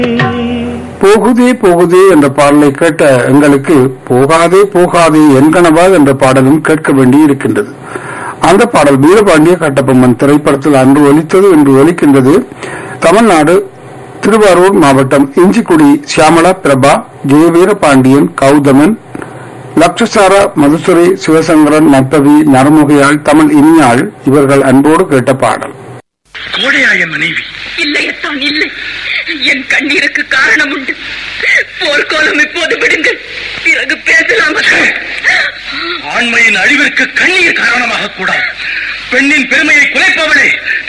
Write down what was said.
போகுதே போகுதே என்ற பாடலை கேட்ட எங்களுக்கு போகாதே போகாதே என்கனவா என்ற பாடலும் கேட்க வேண்டி இருக்கின்றது அந்த பாடல் வீரபாண்டிய கட்டபொம்மன் திரைப்படத்தில் அன்று ஒலித்தது என்று ஒலிக்கின்றது தமிழ்நாடு திருவாரூர் மாவட்டம் இஞ்சிக்குடி சியாமலா பிரபா ஜெய வீரபாண்டியன் கௌதமன் லட்சசார மதுசுரை சிவசங்கரன் நட்டவி நரமுகையாள் தமிழ் இனியாள் இவர்கள் அன்போடு கேட்ட பாடல் கோடையா என் மனைவி இல்லையத்தான் இல்லை என் கண்ணீருக்கு காரணம் உண்டு போர்க்கோலம் இப்போது விடுங்கள் பிறகு பேசலாம் ஆண்மையின் அழிவிற்கு கண்ணீர் காரணமாக கூடாது பெண்ணின் பெருமையை குலைப்பவளே